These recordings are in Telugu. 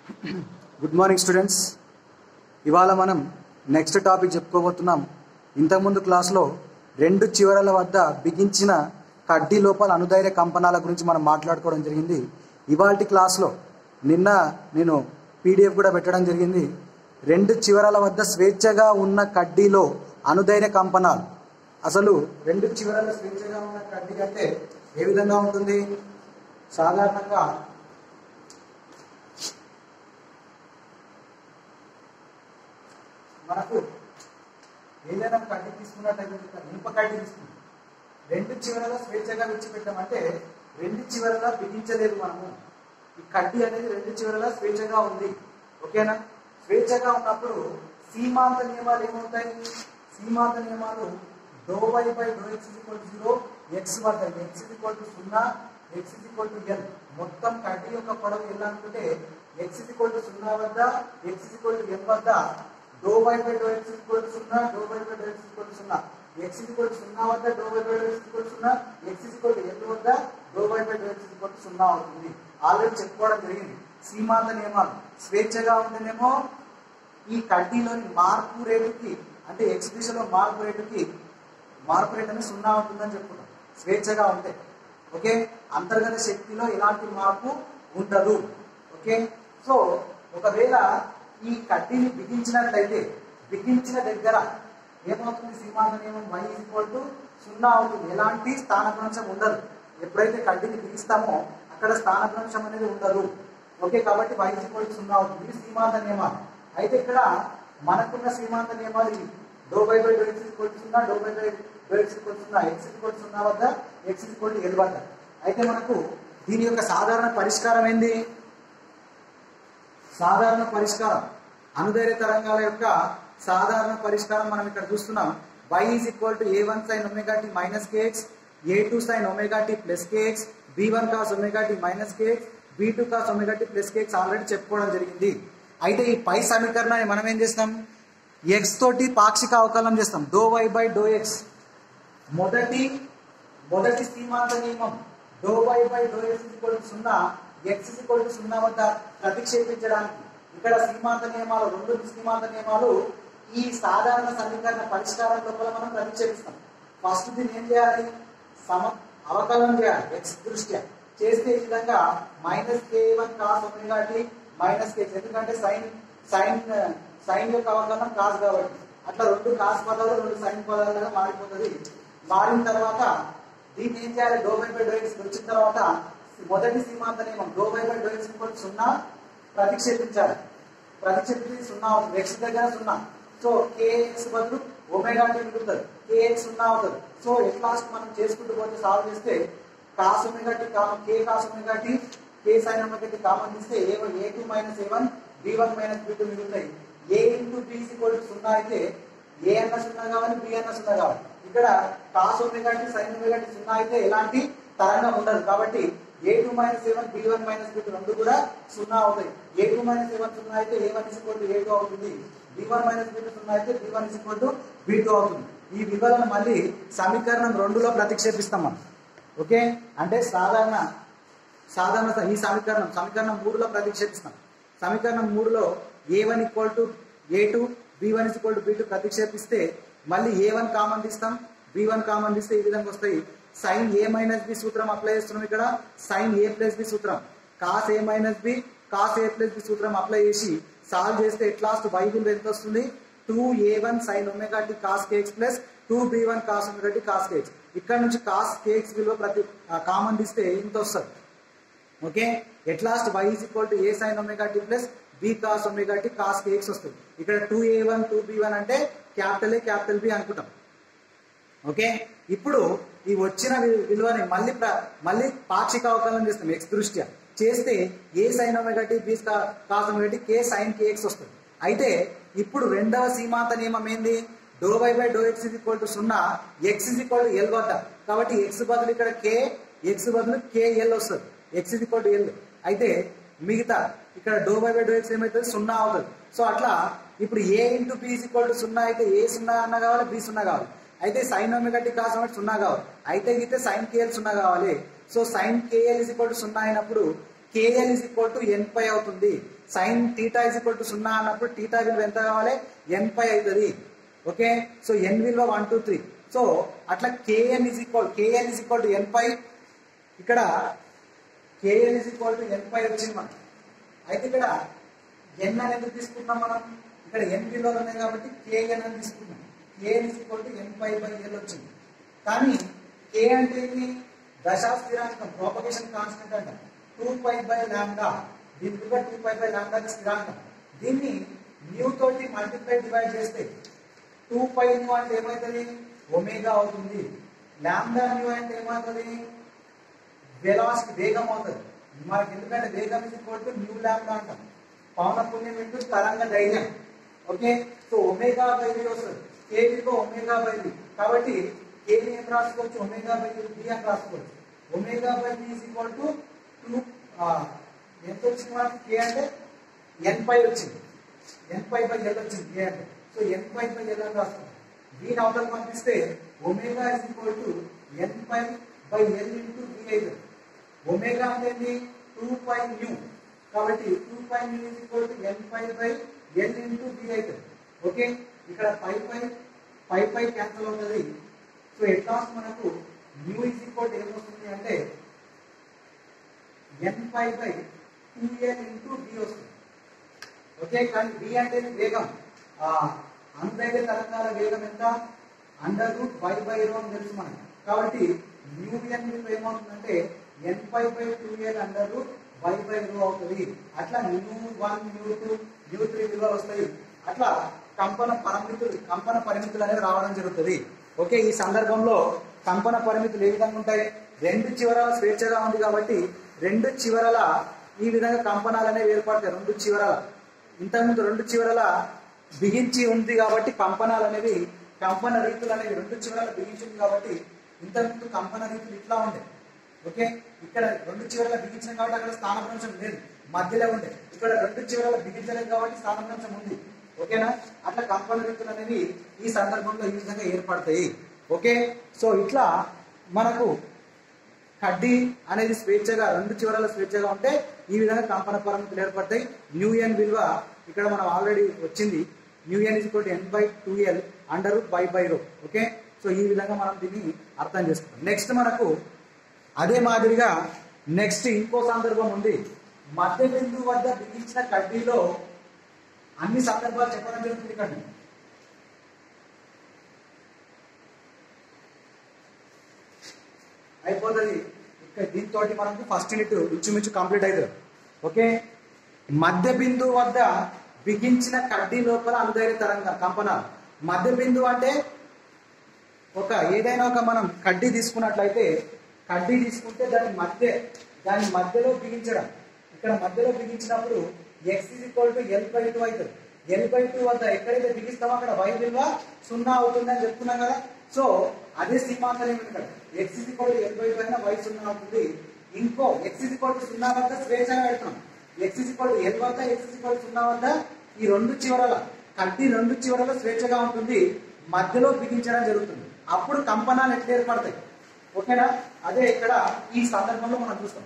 గుడ్ మార్నింగ్ స్టూడెంట్స్ ఇవాళ మనం నెక్స్ట్ టాపిక్ చెప్పుకోబోతున్నాం ఇంతకుముందు క్లాస్లో రెండు చివరల వద్ద బిగించిన కడ్డీ లోపల అనుధైర్య కంపనాల గురించి మనం మాట్లాడుకోవడం జరిగింది ఇవాళ క్లాస్లో నిన్న నేను పీడిఎఫ్ కూడా పెట్టడం జరిగింది రెండు చివరల వద్ద స్వేచ్ఛగా ఉన్న కడ్డీలో అనుధైర్య కంపనాలు అసలు రెండు చివరల స్వేచ్ఛగా ఉన్న కడ్డీ అంటే ఏ విధంగా ఉంటుంది సాధారణంగా మనకు ఏదైనా కడ్డీ తీసుకున్నట్టయితే ఒక ఇనుప కడ్డీ తీసుకుంటాం రెండు చివరల స్వేచ్ఛగా విడిచిపెట్టామంటే రెండు చివరల బిగించలేదు మనము ఈ కడ్డీ అనేది రెండు చివరల స్వేచ్ఛగా ఉంది ఓకేనా స్వేచ్ఛగా ఉన్నప్పుడు సీమాంత నియమాలు ఏమవుతాయి సీమాంత నియమాలు do y by do x equal zero x వద్ద ఎక్స్ ఈక్వల్ టు సున్నా ఎక్స్ ఈక్వల్ టు ఎల్ మొత్తం కడ్డీ యొక్క పొడవు ఎలా అనుకుంటే ఎక్స్ ఈక్వల్ టు సున్నా వద్ద ఎక్స్ ఈక్వల్ టు ఎల్ వద్ద do y by do x equal to సున్నా do y by do x equal to సున్నా ఎక్స్ ఈక్వల్ టు సున్నా వద్ద do y by do x equal to సున్నా ఎక్స్ ఈక్వల్ టు ఎల్ వద్ద do y by do x equal to సున్నా అవుతుంది ఆల్రెడీ చెప్పుకోవడం జరిగింది సీమాంత నియమాలు స్వేచ్ఛగా ఉంటేనేమో ఈ కడ్డీలోని మార్పు రేటుకి అంటే ఎక్స్ దిశలో మార్పు రేటుకి మార్పు రేట్ అనేది సున్నా ఉంటుందని చెప్పుకున్నాం స్వేచ్ఛగా ఉంటే ఓకే అంతర్గత శక్తిలో ఎలాంటి మార్పు ఉండదు ఓకే సో ఒకవేళ ఈ కడ్డీని బిగించినట్లయితే బిగించిన దగ్గర ఏమవుతుంది సీమాంత నియమం వై ఈక్వల్ టు సున్నా అవుతుంది ఎలాంటి స్థానభ్రంశం ఉండదు ఎప్పుడైతే కడ్డీని బిగిస్తామో అక్కడ స్థానభ్రంశం అనేది ఉండదు ఓకే కాబట్టి వై ఈక్వల్ టు సున్నా అవుతుంది ఇది సీమాంత నియమాలు అయితే ఇక్కడ మనకున్న సీమాంత నియమాలు ఇవి do by by do x equal to సున్నా do by by do x equal to సున్నా ఎక్స్ ఈక్వల్ టు సున్నా వద్ద ఎక్స్ ఈక్వల్ టు ఎల్ వద్ద అయితే మనకు దీని యొక్క సాధారణ పరిష్కారం ఏంది సాధారణ పరిష్కారం అనుదైర్య తరంగాల యొక్క సాధారణ పరిష్కారం మనం ఇక్కడ చూస్తున్నాం y is equal to A one sine omega T minus KX A two sine omega tea plus KX B one cos omega T minus KX B two cos omega tea plus KX already చెప్పుకోవడం జరిగింది అయితే ఈ పై సమీకరణాన్ని మనం ఏం చేస్తాం ఎక్స్ తోటి పాక్షిక అవకలనం చేస్తాం do y by do x మొదటి మొదటి సీమాంత నియమం do y by do x equal to సున్నా ఎక్స్ ఈక్వల్ టు సున్నా వద్ద ప్రతిక్షేపించడానికి ఇక్కడ సీమాంత నియమాలు రెండు సీమాంత నియమాలు ఈ సాధారణ సమీకరణ పరిష్కారం లోపల మనం ప్రతిక్షేపిస్తాం ఫస్ట్ దీన్ని ఏం చేయాలి సమ అవకలనం చేయాలి ఎక్స్ దృష్ట్యా చేస్తే ఈ విధంగా minus K one cos omega T minus K ఎందుకంటే సైన్ సైన్ సైన్ యొక్క అవకలనం కాస్ కాబట్టి అట్లా రెండు కాస్ పదాలు రెండు సైన్ పదాలుగా మారిపోతుంది మారిన తర్వాత దీన్ని ఏం చేయాలి doe by by do x వచ్చిన తర్వాత మొదటి సీమాంత నియమం doe by by do x equal సున్నా ప్రతిక్షేపించాలి ప్రతిక్షేపించి సున్నా అవుతుంది ఎక్స్ దగ్గర సున్నా సో కేఎక్స్ బదులు ఒమేగా టీ మిగులుతుంది కేఎక్స్ సున్నా అవుతుంది సో ఎట్ లాస్ట్ మనం చేసుకుంటూ పోతే సాల్వ్ చేస్తే cos omega t common k cos omega t k sine omega t common తీస్తే a one a two minus a one b one minus b two మిగులుతాయి a into b equal to సున్నా అయితే ఏ అన్న సున్నా కావాలి బి అన్న సున్నా కావాలి ఇక్కడ cos omega t sine omega t సున్నా అయితే ఎలాంటి తరంగం ఉండదు కాబట్టి a two minus a one b one minus b two రెండు కూడా సున్నా అవుతాయి a two minus a one సున్నా అయితే a one is to a two అవుతుంది b one minus b two సున్నా అయితే b one is to b two అవుతుంది ఈ విలువలను మళ్ళీ సమీకరణం రెండులో ప్రతిక్షేపిస్తాం మనం ఓకే అంటే సాధారణ సాధారణ స- ఈ సమీకరణం సమీకరణం మూడులో ప్రతిక్షేపిస్తాం సమీకరణం మూడులో a one equal to a two b one is equal to b two ప్రతిక్షేపిస్తే మళ్ళీ ఏ వన్ కామన్ తీస్తాం బి వన్ కామన్ తీస్తే ఈ విధంగా వస్తాయి సైన్ ఏ మైనస్ బి సూత్రం అప్లై చేస్తున్నాం ఇక్కడ సైన్ ఏ ప్లస్ బి సూత్రం cos a minus b cos a plus b సూత్రం అప్లై చేసి సాల్వ్ చేస్తే ఎట్ లాస్ట్ వై విలువ ఎంత వస్తుంది two a one sine omega t cos cakes plus two b one cos omega t cos k x ఇక్కడ నుంచి కాస్ కేక్స్ విలువ ప్రతి కామన్ తీస్తే ఇంత వస్తుంది okay at last y is equal to a sine omega tea plus b cos omega t cos k x వస్తుంది ఇక్కడ two a one two b one అంటే క్యాపిటల్ ఏ క్యాపిటల్ బి అనుకుంటాం ఓకే ఇప్పుడు ఈ వచ్చిన వి- విలువని మళ్ళీ ప్ర- మళ్ళీ పాక్షిక అవకలనం చేస్తాం ఎక్స్ దృష్ట్యా చేస్తే a sine omega t b cos omega t k sine k x వస్తుంది అయితే ఇప్పుడు రెండవ సీమాంత నియమం ఏంది doe y by do x equal to సున్నా x is equal to L వద్ద కాబట్టి ఎక్స్ బదులు ఇక్కడ కే ఎక్స్ బదులు కే ఎల్ వస్తుంది x is equal to l అయితే మిగతా ఇక్కడ doe by by do x ఏమవుతుంది సున్నా అవుతుంది సో అట్లా ఇప్పుడు a into b is equal to సున్నా అయితే ఏ సున్నా అన్న కావాలి బి సున్నా కావాలి అయితే sine omega t cos omega సున్నా కావాలి అయితే అయితే సైన్ కేఎల్ సున్నా కావాలి so sine k l is equal to సున్నా అయినప్పుడు k l is equal to n pi అవుతుంది sine theta is equal to సున్నా అన్నప్పుడు టీటా విలువ ఎంత కావాలి ఎన్ పై అవుతుంది ఓకే సో ఎన్ విలువ వన్ టూ త్రీ సో అట్లా k n is equal k n is equal to n pi ఇక్కడ k n is equal to n pi వచ్చింది మనకి అయితే ఇక్కడ ఎన్ అని ఎందుకు తీసుకుంటున్నాం మనం ఇక్కడ ఎన్ విలువలు ఉన్నాయి కాబట్టి కేఎన్ అని తీసుకుంటున్నాం k n is equal to n pi by l వచ్చింది కానీ కే అంటే ఏంటి దశా స్థిరాంకం ప్రోపగేషన్ కాన్స్టెంట్ అంట టూ పై బై లాండా దీని విలువ టూ పై బై లాండా స్థిరాంకం దీన్ని న్యూ తోటి మల్టిప్లై డివైడ్ చేస్తే టూ పై న్యూ అంటే ఏమవుతుంది ఒమేగా అవుతుంది లాండా న్యూ అంటే ఏమవుతుంది వెలాసిటీ వేగం అవుతుంది మనకి ఎందుకంటే వేగం is equal to nu lambda అంటాం పవన పుణ్యం ఇంటూ తరంగ ధైర్యం okay so omega by v వస్తుంది కే విలువ ఒమేగా బై వి కాబట్టి కే ని ఏం రాసుకోవచ్చు ఒమేగా బై బి అని రాసుకోవచ్చు omega by b is equal to two ఎంత వచ్చింది మనకి కే అంటే ఎన్ పై వచ్చింది ఎన్ పై బై ఎల్ వచ్చింది కే అంటే so n pi by l అని రాసుకుంటాం దీని అవతల పంపిస్తే omega is equal to n pi by l into b అయితే ఒమేగా అంటే ఏంటి టూ పై న్యూ కాబట్టి two pi nu is equal to n pi by l into b అవుతుంది ఓకే ఇక్కడ పై పై పై పై క్యాన్సల్ అవుతుంది సో ఎట్లా మనకు న్యూ ఇస్ ఈక్వల్ టు ఏమొస్తుంది అంటే n pi by two l into b వస్తుంది ఓకే కానీ బి అంటే వేగం ఆ అనుదైవ తరంగాల వేగం ఎంత అండర్ రూట్ బై బై రో అని తెలుసు మనకి కాబట్టి న్యూ ఎన్ విలువ ఏమవుతుందంటే n pi by two l under root by by rho అవుతుంది అట్లా nu one nu two nu three విలువలు వస్తాయి అట్లా కంపన పరిమితులు కంపన పరిమితులు అనేది రావడం జరుగుతుంది ఓకే ఈ సందర్భంలో కంపన పరిమితులు ఏ విధంగా ఉంటాయి రెండు చివరల స్వేచ్ఛగా ఉంది కాబట్టి రెండు చివరల ఈ విధంగా కంపనాలు అనేవి ఏర్పడతాయి రెండు చివరల ఇంతకుముందు రెండు చివరల బిగించి ఉంది కాబట్టి కంపనాలు అనేవి కంపన రీతులు అనేవి రెండు చివరల బిగించి ఉంది కాబట్టి ఇంతకుముందు కంపన రీతులు ఇట్లా ఉండే ఓకే ఇక్కడ రెండు చివరల బిగించాం కాబట్టి అక్కడ స్థానభ్రంశం లేదు మధ్యలో ఉండే ఇక్కడ రెండు చివరల బిగించలేదు కాబట్టి స్థానభ్రంశం ఉంది ఓకేనా అట్లా కంపన రీతులు అనేవి ఈ సందర్భంలో ఈ విధంగా ఏర్పడతాయి ఓకే సో ఇట్లా మనకు కడ్డీ అనేది స్వేచ్ఛగా రెండు చివరల స్వేచ్ఛగా ఉంటే ఈ విధంగా కంపన పరిమితులు ఏర్పడతాయి న్యూ ఎన్ విలువ ఇక్కడ మనం ఆల్రెడీ వచ్చింది nu n is n by two l under by by rho okay so ఈ విధంగా మనం దీన్ని అర్థం చేసుకుంటాం నెక్స్ట్ మనకు అదే మాదిరిగా నెక్స్ట్ ఇంకో సందర్భం ఉంది మధ్య బిందువు వద్ద బిగించిన కడ్డీలో అన్ని సందర్భాలు చెప్పడం జరుగుతుంది ఇక్కడ అయిపోతుంది ఇక్కడ దీంతో మనకు ఫస్ట్ యూనిట్ ఇంచుమించు కంప్లీట్ అవుతుంది ఓకే మధ్య బిందువు వద్ద బిగించిన కడ్డీ లోపల అనుదైన తరంగ కంపనాలు మధ్య బిందువు అంటే ఒక ఏదైనా ఒక మనం కడ్డీ తీసుకున్నట్లయితే కడ్డీ తీసుకుంటే దాని మధ్య దాని మధ్యలో బిగించడం ఇక్కడ మధ్యలో బిగించినప్పుడు x is equal to l by two అవుతుంది ఎల్ బై టూ వద్ద ఎక్కడైతే బిగిస్తామో అక్కడ వై విలువ సున్నా అవుతుంది అని చెప్తున్నాం కదా సో అదే సీమాంతరం ఇక్కడ x is equal to l by two అయినా వై సున్నా అవుతుంది ఇంకో ఎక్స్ ఇస్ ఈక్వల్ టు సున్నా వద్ద స్వేచ్ఛగా పెడుతున్నాం x is equal to L వద్ద ఎక్స్ ఇస్ ఈక్వల్ టు సున్నా వద్ద ఈ రెండు చివరల కడ్డీ రెండు చివరల స్వేచ్ఛగా ఉంటుంది మధ్యలో బిగించడం జరుగుతుంది అప్పుడు కంపనాలు ఎట్లా ఏర్పడతాయి ఓకేనా అదే ఇక్కడ ఈ సందర్భంలో మనం చూస్తాం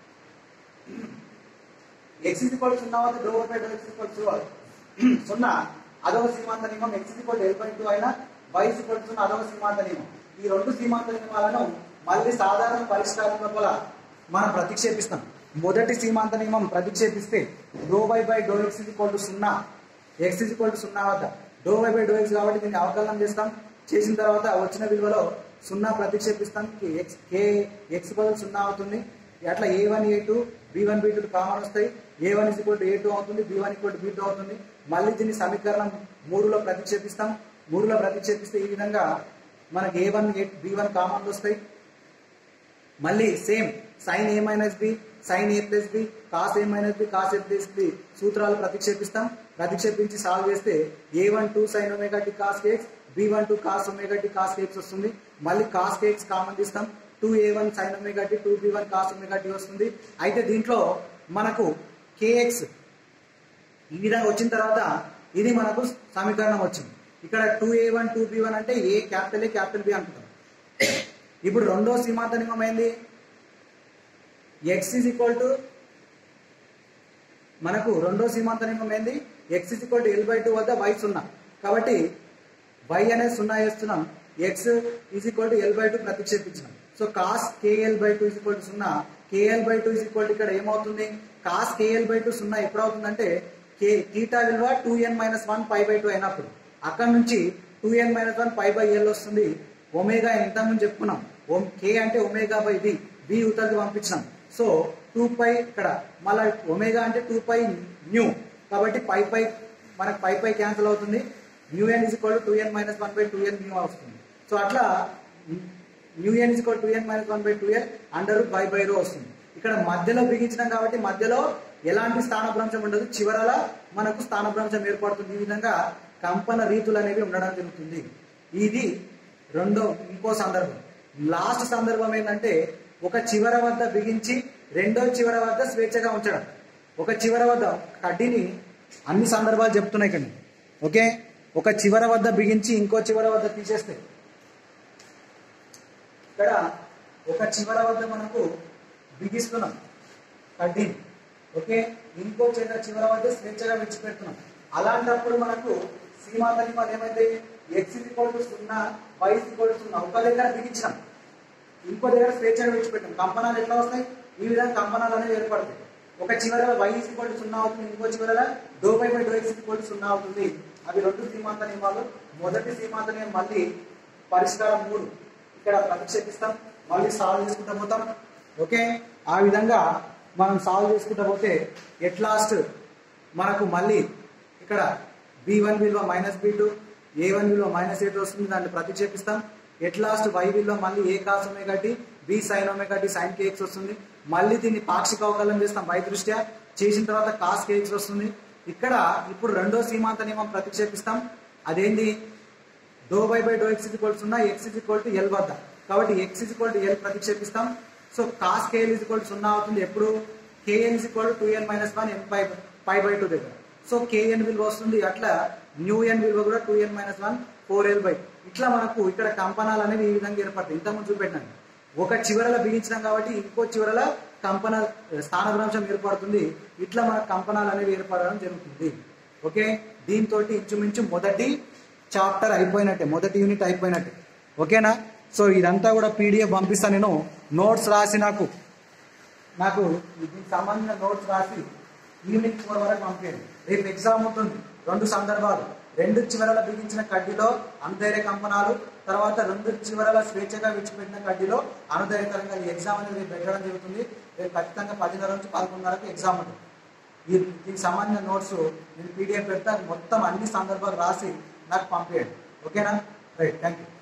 ఎక్స్ ఈక్వల్ సున్నా వద్ద doe by do x equal సున్నా అదొక సీమాంత నియమం x equal l by two అయినా వై ఈక్వల్ సున్నా అదొక సీమాంత నియమం ఈ రెండు సీమాంత నియమాలను మళ్ళీ సాధారణ పరిష్కారం లోపల మనం ప్రతిక్షేపిస్తాం మొదటి సీమాంత నియమం ప్రతిక్షేపిస్తే doe y by do x equal to సున్నా ఎక్స్ ఈక్వల్ టు సున్నా వద్ద do y by do x కాబట్టి దీన్ని అవకలనం చేస్తాం చేసిన తర్వాత వచ్చిన విలువలో సున్నా ప్రతిక్షేపిస్తాం ఎక్స్ కే ఎక్స్ బదులు సున్నా అవుతుంది అట్లా a one a two b one b two common వస్తాయి a one is equal to a two అవుతుంది b one equal to b two అవుతుంది మళ్ళీ దీన్ని సమీకరణం మూడులో ప్రతిక్షేపిస్తాం మూడులో ప్రతిక్షేపిస్తే ఈ విధంగా మనకి a one a b one common వస్తాయి మళ్ళీ same sine a minus b sine a plus b cos a minus b cos a plus b సూత్రాలు ప్రతిక్షేపిస్తాం ప్రతిక్షేపించి సాల్వ్ చేస్తే a one two sine omega t cos k x b one two cos omega t cos k x వస్తుంది మళ్ళీ కాస్ కేక్స్ కామన్ తీస్తాం two a one sine omega t two b one cos omega t వస్తుంది అయితే దీంట్లో మనకు కేఎక్స్ ఈ విధంగా వచ్చిన తర్వాత ఇది మనకు సమీకరణం వచ్చింది ఇక్కడ two a one two b one అంటే a capital A capital B అనుకుంటాం ఇప్పుడు రెండో సీమాంత నియమం ఏంది ఎక్స్ ఈజ్ ఈక్వల్ టు మనకు రెండో సీమాంత నియమం ఏంది x is equal to l by two వద్ద వై సున్నా కాబట్టి వై అనేది సున్నా వేస్తున్నాం x is equal to l by two ప్రతిక్షేపించినాం so cos k l by two is equal to సున్నా k l by two is equal to ఇక్కడ ఏమవుతుంది కాస్ కేఎల్ బై టూ సున్నా ఎప్పుడు అవుతుందంటే కే టీటా విలువ two n minus one pi by two అయినప్పుడు అక్కడ నుంచి two n minus one pi by L వస్తుంది ఒమేగా ఇంతకుముందు చెప్పుకున్నాం ఓం కే అంటే ఒమేగా బై బి బి ఉతలకి పంపించినాం సో టూ పై ఇక్కడ మళ్ళీ ఒమేగా అంటే టూ పై న్యూ కాబట్టి పై పై మనకు పై పై క్యాన్సిల్ అవుతుంది nu n is equal to n minus one by two n nu వస్తుంది సో అట్లా nu n is equal to n minus one by two n under by by rho వస్తుంది ఇక్కడ మధ్యలో బిగించినాం కాబట్టి మధ్యలో ఎలాంటి స్థానభ్రంశం ఉండదు చివరల మనకు స్థానభ్రంశం ఏర్పడుతుంది ఈ విధంగా కంపన రీతులు అనేవి ఉండడం జరుగుతుంది ఇది రెండో ఇంకో సందర్భం లాస్ట్ సందర్భం ఏంటంటే ఒక చివర వద్ద బిగించి రెండో చివర వద్ద స్వేచ్ఛగా ఉంచడం ఒక చివర వద్ద కడ్డీని అన్ని సందర్భాలు చెప్తున్నాయి ఇక్కడ ఓకే ఒక చివర వద్ద బిగించి ఇంకో చివర వద్ద తీసేస్తే ఇక్కడ ఒక చివర వద్ద మనకు బిగిస్తున్నాం కడ్డీని ఓకే ఇంకో చివర చివర వద్ద స్వేచ్ఛగా విడిచిపెడుతున్నాం అలాంటప్పుడు మనకు సీమాంత నియమాలు ఏమైతే ఎక్స్ ఈక్వల్ టు సున్నా వై ఈక్వల్ టు సున్నా ఒక దగ్గర బిగించినాం ఇంకో దగ్గర స్వేచ్ఛగా విడిచిపెట్టాం కంపనాలు ఎట్లా వస్తాయి ఈ విధంగా కంపనాలు అనేవి ఏర్పడతాయి ఒక చివర వై ఈక్వల్ టు సున్నా అవుతుంది ఇంకో చివర doe by by do x equal to సున్నా అవుతుంది అవి రెండు సీమాంత నియమాలు మొదటి సీమాంత నియమం మళ్ళీ పరిష్కారం మూడు ఇక్కడ ప్రతిక్షేపిస్తాం మళ్ళీ సాల్వ్ చేసుకుంటూ పోతాం ఓకే ఆ విధంగా మనం సాల్వ్ చేసుకుంటూ పోతే ఎట్ లాస్ట్ మనకు మళ్ళీ ఇక్కడ బి వన్ విలువ minus b two a one విలువ మైనస్ ఏ టూ వస్తుంది దాన్ని ప్రతిక్షేపిస్తాం ఎట్ లాస్ట్ వై విలువ మళ్ళీ a cos omega t b sine omega t sine k x వస్తుంది మళ్ళీ దీన్ని పాక్షిక అవకలనం చేస్తాం వై దృష్ట్యా చేసిన తర్వాత కాస్ కేక్స్ వస్తుంది ఇక్కడ ఇప్పుడు రెండో సీమాంత నియమం ప్రతిక్షేపిస్తాం అదేంటి doe by by do x equal సున్నా x is equal to L వద్ద కాబట్టి x is equal to l ప్రతిక్షేపిస్తాం so cos k l is equal to సున్నా అవుతుంది ఎప్పుడు k n is equal to two n minus one n pi pi by two దగ్గర సో కేఎన్ విలువ వస్తుంది అట్లా న్యూ ఎన్ విలువ కూడా two n minus one four l by ఇట్లా మనకు ఇక్కడ కంపనాలు అనేవి ఈ విధంగా ఏర్పడతాయి ఇంతకుముందు చూపెట్టినాను ఒక చివరలో బిగించినాం కాబట్టి ఇంకో చివరలో కంపన స్థానభ్రంశం ఏర్పడుతుంది ఇట్లా మన కంపనాలు అనేవి ఏర్పడడం జరుగుతుంది ఓకే దీంతో ఇంచుమించు మొదటి చాప్టర్ అయిపోయినట్టే మొదటి యూనిట్ అయిపోయినట్టే ఓకేనా సో ఇదంతా కూడా పీడిఎఫ్ పంపిస్తాను నేను నోట్స్ రాసి నాకు నాకు దీనికి సంబంధించిన నోట్స్ రాసి ఈవినింగ్ ఫోర్ వరకు పంపించండి రేపు ఎగ్జామ్ ఉంటుంది రెండు సందర్భాలు రెండు చివరల బిగించిన కడ్డీలో అనుధైర్య కంపనాలు తర్వాత రెండు చివరల స్వేచ్ఛగా విడిచిపెట్టిన కడ్డీలో అనుధైర్య తరంగాలు ఈ ఎగ్జామ్ అనేది రేపు పెట్టడం జరుగుతుంది రేపు ఖచ్చితంగా పదిన్నర నుంచి పదకొండున్నరకు ఎగ్జామ్ ఉంటుంది ఈ దీనికి సంబంధించిన నోట్స్ నేను పీడిఎఫ్ పెడతా మొత్తం అన్ని సందర్భాలు రాసి నాకు పంపించండి ఓకేనా రైట్ థ్యాంక్ యూ